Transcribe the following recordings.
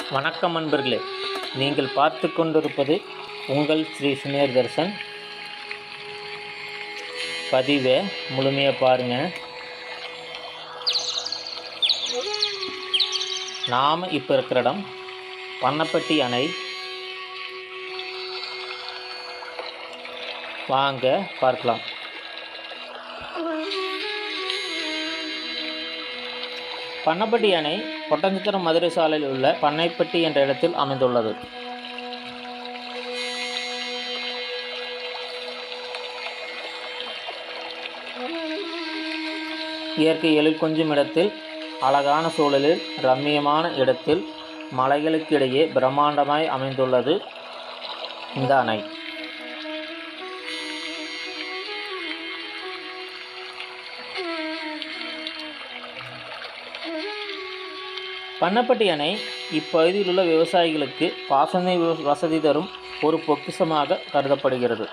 வணக்கம் நண்பர்களே நீங்கள் பார்த்து கொண்டிருப்பது உங்கள் ஸ்ரீ சுமேர் தர்சன் பதிவை முழுமையாக பாருங்கள் நாம் இப்போ இருக்கிற இடம் பண்ணப்பட்டி அணை வாங்க பார்க்கலாம் பண்ணப்பட்டி அணை ஒட்டஞ்சத்திரம் மதுரை சாலையில் உள்ள பண்ணைப்பட்டி என்ற இடத்தில் அமைந்துள்ளது இயற்கை எழில் கொஞ்சம் இடத்தில் அழகான சூழலில் ரம்மியமான இடத்தில் மலைகளுக்கிடையே பிரம்மாண்டமாய் அமைந்துள்ளது இந்த அணை பண்ணப்பட்டி அணை இப்பகுதியில் உள்ள விவசாயிகளுக்கு பாசன வ- வசதி தரும் ஒரு பொக்கிஷமாக கருதப்படுகிறது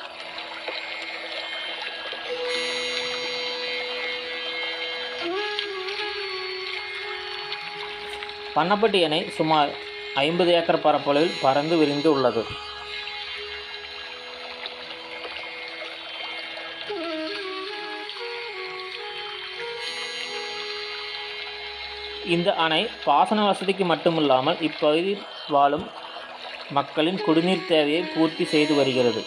பண்ணப்பட்டி அணை சுமார் ஐம்பது ஏக்கர் பரப்பளவில் பறந்து விரிந்து உள்ளது இந்த அணை பாசன வசதிக்கு மட்டுமில்லாமல் இப்பகுதியில் வாழும் மக்களின் குடிநீர் தேவையை பூர்த்தி செய்து வருகிறது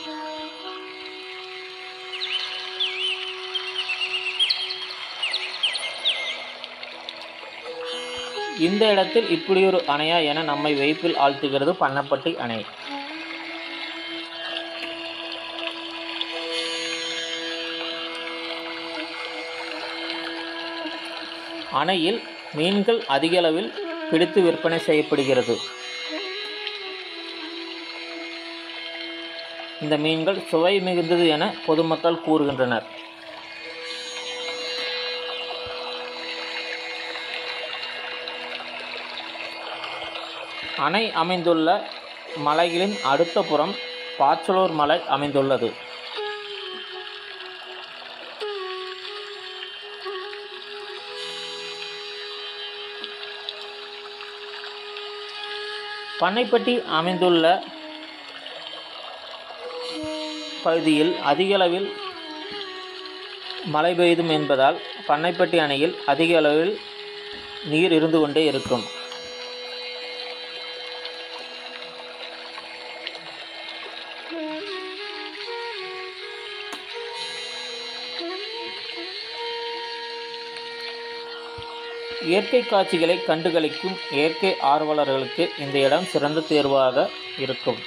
இந்த இடத்தில் இப்படியொரு அணையா என நம்மை வைப்பில் ஆழ்த்துகிறது பண்ணப்பட்டி அணை அணையில் மீன்கள் அதிக அளவில் பிடித்து விற்பனை செய்யப்படுகிறது இந்த மீன்கள் சுவை மிகுந்தது என பொதுமக்கள் கூறுகின்றனர் அணை அமைந்துள்ள மலைகளின் அடுத்த புறம் பாச்சலூர் மலை அமைந்துள்ளது பண்ணைப்பட்டி அமைந்துள்ள பகுதியில் அதிக அளவில் மழை பெய்தும் என்பதால் பண்ணைப்பட்டி அணையில் அதிக அளவில் நீர் இருந்து கொண்டே இருக்கும் இயற்கை காட்சிகளை கண்டுகளிக்கும் இயற்கை ஆர்வலர்களுக்கு இந்த இடம் சிறந்த தேர்வாக இருக்கும்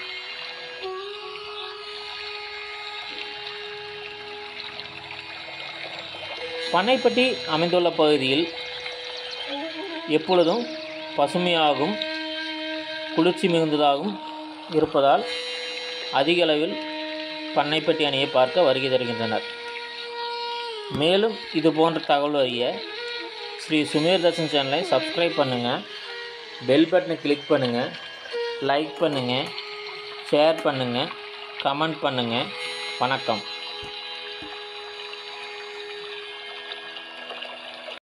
பண்ணைப்பட்டி அமைந்துள்ள பகுதியில் எப்பொழுதும் பசுமையாகவும் குளிர்ச்சி மிகுந்ததாகவும் இருப்பதால் அதிக அளவில் பண்ணைப்பட்டி அணையை பார்க்க வருகை தருகின்றனர் மேலும் இது போன்ற தகவல் அறிய ஸ்ரீ சுமேர் தர்ஷன் சேனலை சப்ஸ்கிரைப் பண்ணுங்கள் பெல் பட்டனை கிளிக் பண்ணுங்கள் லைக் பண்ணுங்கள் ஷேர் பண்ணுங்கள் கமெண்ட் பண்ணுங்கள் வணக்கம்